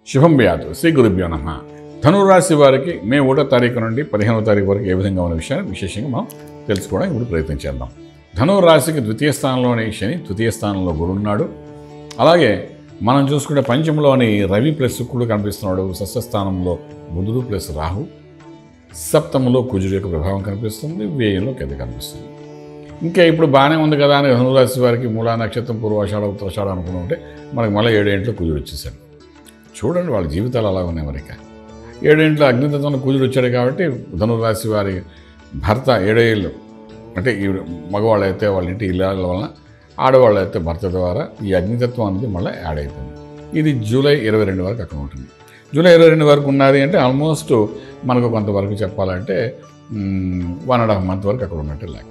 శుభం వ్యాధు శ్రీ గురుభ్యో నమ ధనురాశి వారికి మే ఒకటో తారీఖు నుండి పదిహేనవ తారీఖు వరకు ఏ విధంగా ఉన్న విషయాన్ని విశేషంగా మనం తెలుసుకోవడానికి ఇప్పుడు ప్రయత్నం చేద్దాం ధనురాశికి ద్వితీయ స్థానంలోని శని తృతీయ స్థానంలో గురుడు ఉన్నాడు అలాగే మనం చూసుకుంటే పంచంలోని రవి ప్లస్ శుక్రుడు కనిపిస్తున్నాడు సస్యస్థానంలో బుధుడు ప్లస్ రాహు సప్తములో కుజుడు యొక్క ప్రభావం కనిపిస్తుంది వ్యయంలో కింద కనిపిస్తుంది ఇంకా ఇప్పుడు బాగానే ఉంది కదా అని ధనురాశి వారికి మూలా నక్షత్రం పూర్వాషాఢ ఉత్తరాషాఢ అనుకుంటే మనకి మళ్ళీ ఏడేంట్లో కుజుడు వచ్చేసాడు చూడండి వాళ్ళ జీవితాలు అలా ఉన్నాయి మరి ఇక ఏడేంట్లో అగ్నితత్వంలో కుజుడు వచ్చాడు కాబట్టి ధనురాశి వారి భర్త ఏడేళ్ళు అంటే ఈ మగవాళ్ళు అయితే వాళ్ళ ఇంటి ఇళ్ళ వలన ఆడవాళ్ళు అయితే భర్త ద్వారా ఈ అగ్నితత్వం అనేది మళ్ళీ యాడ్ అయిపోయింది ఇది జూలై ఇరవై రెండు వరకు అక్కడ ఉంటుంది జూలై ఇరవై రెండు వరకు ఉన్నది అంటే ఆల్మోస్ట్ మనకు కొంతవరకు చెప్పాలంటే వన్ అండ్ హాఫ్ మంత్ వరకు అక్కడ ఉన్నట్టు లెక్క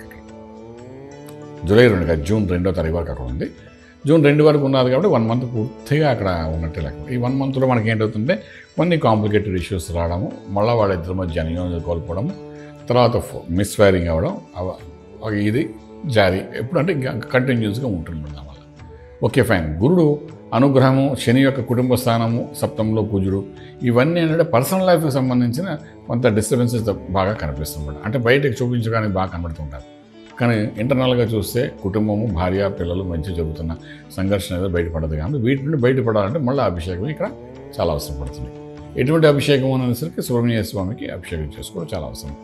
జూలై రెండు కాదు జూన్ రెండో తారీఖు వరకు అక్కడ ఉంది జూన్ రెండు వరకు ఉన్నది కాబట్టి వన్ మంత్ పూర్తిగా అక్కడ ఉన్నట్టు లెక్క ఈ వన్ మంత్లో మనకి ఏంటవుతుంటే కొన్ని కాంప్లికేటెడ్ ఇష్యూస్ రావడము మళ్ళీ వాళ్ళ ఇద్దరి మధ్య అన్యోన్యత కోల్పోవడము తర్వాత మిస్ ఫైరింగ్ అవ్వడం అవ- అవ- ఇది జారీ ఎప్పుడంటే ఇంకా కంటిన్యూస్గా ఉంటుంది దానివల్ల ఓకే ఫైన్ గురుడు అనుగ్రహము శని యొక్క కుటుంబ స్థానము సప్తంలో కుజుడు ఇవన్నీ ఏంటంటే పర్సనల్ లైఫ్కి సంబంధించిన కొంత డిస్టర్బెన్సెస్ బాగా కనిపిస్తుంటాయి అంటే బయటకు చూపించడానికి బాగా కనబడుతుంటారు కానీ ఇంటర్నల్గా చూస్తే కుటుంబము భార్య పిల్లలు మంచి జరుగుతున్న సంఘర్షణ ఏదో బయటపడదు కానీ వీటి నుండి బయటపడాలంటే మళ్ళీ అభిషేకం ఇక్కడ చాలా అవసరం పడుతుంది ఎటువంటి అభిషేకం అనేసరికి సుబ్రహ్మణ్య స్వామికి అభిషేకం చేసుకోవడం చాలా అవసరం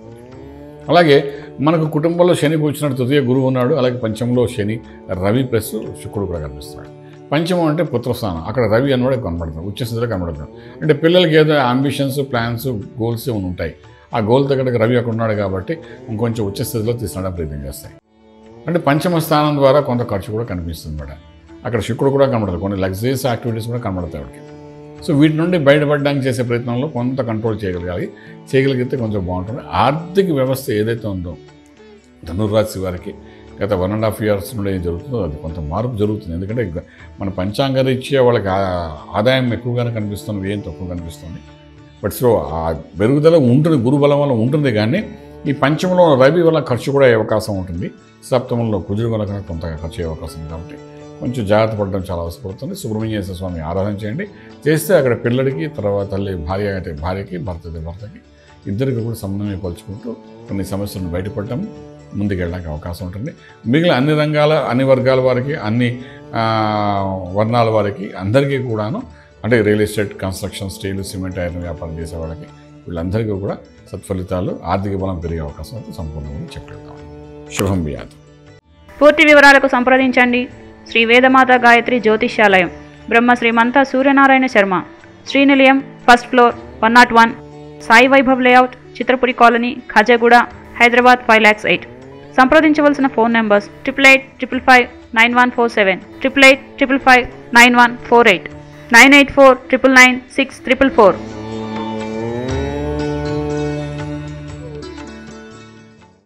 అలాగే మనకు కుటుంబంలో శని కూర్చున్నాడు తృతీయ గురువు ఉన్నాడు అలాగే పంచంలో శని రవి ప్లస్ శుక్రుడు కూడా కనిపిస్తున్నాడు పంచమం అంటే పుత్రస్థానం అక్కడ రవి అన్నవాడు కనబడుతున్నాడు ఉచ్చ స్థితిలో కనబడుతున్నాడు అంటే పిల్లలకి ఏదో అంబిషన్స్ ప్లాన్స్ గోల్స్ ఏమైనా ఉంటాయి ఆ గోల్ దగ్గర రవి అక్కడ ఉన్నాడు కాబట్టి ఇంకొంచెం ఉచ్చ స్థితిలో తీసుకురావడానికి ప్రయత్నం చేస్తాయి అంటే పంచమ స్థానం ద్వారా కొంత ఖర్చు కూడా కనిపిస్తుంది మేడం అక్కడ శుక్రుడు కూడా కనబడతాడు కొన్ని లగ్జరీస్ యాక్టివిటీస్ కూడా కనబడతాయి వాడికి సో వీటి నుండి బయటపడడానికి చేసే ప్రయత్నంలో కొంత కంట్రోల్ చేయగలగాలి చేయగలిగితే కొంచెం బాగుంటుంది ఆర్థిక వ్యవస్థ ఏదైతే ఉందో ధనుర్రాశి వారికి గత వన్ అండ్ హాఫ్ ఇయర్స్ నుండి ఏం జరుగుతుందో అది కొంత మార్పు జరుగుతుంది ఎందుకంటే ఇక మన పంచాంగ రీత్యా వాళ్ళకి ఆ- ఆదాయం ఎక్కువగానే కనిపిస్తుంది ఏం తక్కువ కనిపిస్తుంది బట్ సో ఆ పెరుగుదల ఉంటుంది గురుబలం వల్ల ఉంటుంది కానీ ఈ పంచమంలో రవి వల్ల ఖర్చు కూడా అయ్యే అవకాశం ఉంటుంది సప్తమంలో కుజుడు వల్ల కనుక కొంత ఖర్చు అయ్యే అవకాశం ఉంది కాబట్టి కొంచెం జాగ్రత్త పడడం చాలా అవసరపడుతుంది సుబ్రహ్మణ్యేశ్వర స్వామి ఆరాధన చేయండి చేస్తే అక్కడ పిల్లడికి తర్వాత తల్లి భార్య అయితే భార్యకి భర్త అయితే భర్తకి ఇద్దరికి కూడా సమన్వయం పలుచుకుంటూ కొన్ని సమస్యలను బయటపడటం ముందుకెళ్ళడానికి అవకాశం ఉంటుంది మిగిలిన అన్ని రంగాల అన్ని వర్గాల వారికి అన్ని ఆ, వర్ణాల వారికి అందరికీ కూడాను అంటే real estate construction steel cement iron వ్యాపారం చేసే వాళ్ళకి వీళ్ళందరికీ కూడా సత్ఫలితాలు ఆర్థిక బలం పెరిగే అవకాశం అయితే సంపూర్ణంగా చెప్పగలుగుతాం శుభం వ్యాధి పూర్తి వివరాలకు సంప్రదించండి శ్రీ వేదమాత గాయత్రి జ్యోతిష్యాలయం Brahma Srimantha Suryanarayana Sharma Srinilayam first floor one nought one Sai Vaibhav layout Chitrapuri colony Khajaguda Hyderabad five lakhs eight సంప్రదించవలసిన phone numbers triple eight triple five nine one four seven triple eight triple five nine one four eight nine eight four triple nine six triple four